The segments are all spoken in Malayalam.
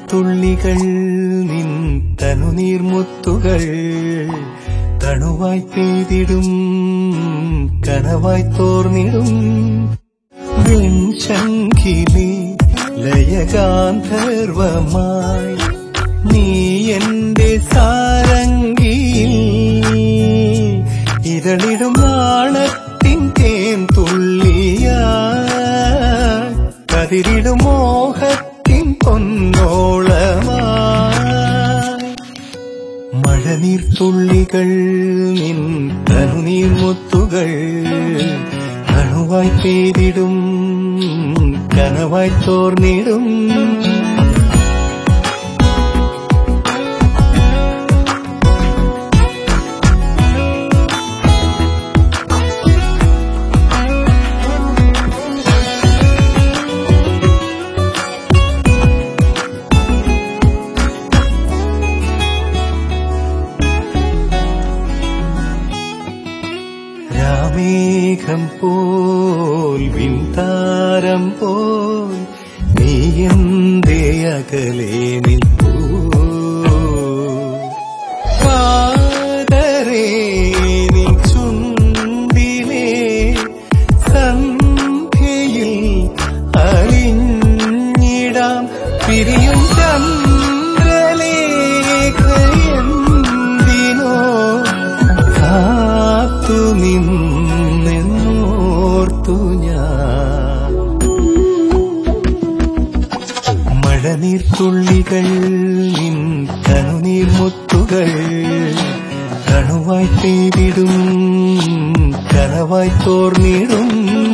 മഴനീർത്തുള്ളികൾ നിൻ തനുനീർമുത്തുകൾ തണുവായി പെയ്തിടും കനവായി തോർന്നിടും വെൺശങ്കിലെ ലയഗാന്ധർവമായി നീ എന്റെ സാരംഗിയിൽ ഇരളിടും നാണത്തിൻ തേൻ തുള്ളിയാ കതിരിടും മോഹത്തിൻ പൊന്നോളമായി മഴനീർത്തുള്ളികൾ നിൻ തനുനീർമുത്തുകൾ അണുവായി പെയ്തിടും കനവായി തോർന്നിടും രാമേഘം പോൽ വിൻതാരം പോൽ നീ എന്തേ അകലെ നിൽപ്പൂ കാതരേ നിൻ ചുണ്ടിലെ സന്ധ്യയിൽ അലിഞ്ഞിടാം പിരിയും ചന്ദ്രലേഖയെന്തിനോ കാത്തു നിന്നെന്നോർത്തു ഞാൻ മഴനീർത്തുള്ളികൾ നിൻ കനുനീർമുത്തുകൾ കണുവായി പെയ്തിടും കനവായി തോർന്നിടും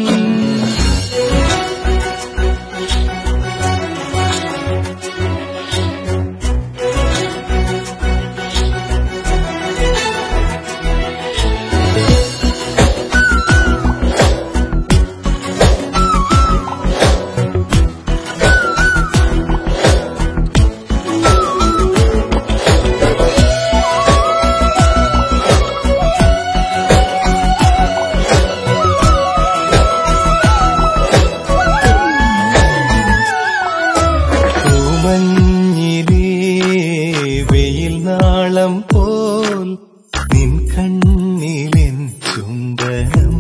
പൂമഞ്ഞിലേ വെയിൽ നാളം പോൽ നിൻ കണ്ണിലെൻ ചുംബനം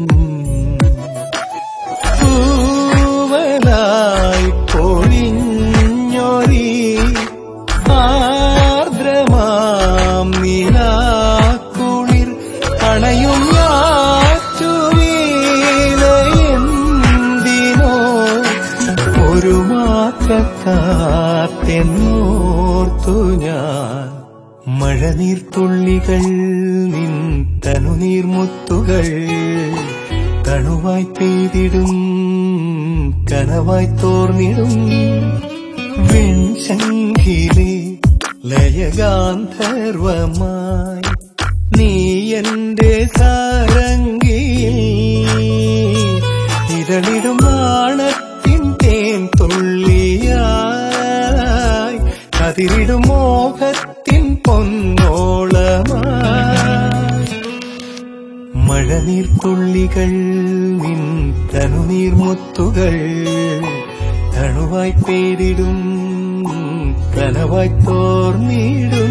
പൂവലായി പൊഴിഞ്ഞൊരി ആർദ്രമാം നിലാക്കുളിർ അണയും ഞാറ്റുവേലയെന്തിനോ ഒരു മാത്രക്കാത്തെന്നോർത്തു ഞാൻ മഴനീർത്തുള്ളികൾ നിൻ തനുനീർമുത്തുകൾ തണുവായി പെയ്തിടും കനവായി തോർന്നിടും വെൺശങ്കിലെ ലയഗാന്ധർവമായി നീ എന്റെ സാരംഗിയിൽ ഇരളിടും നാണത്തിൻ തേൻ തുള്ളിയായി കതിരിടും മോഹത്തിൻ പൊന്നോളമായി മഴനീർത്തുള്ളികൾ നിൻ തനുനീർമുത്തുകൾ തണുവായി പെയ്തിടും കനവായി തോർന്നിടും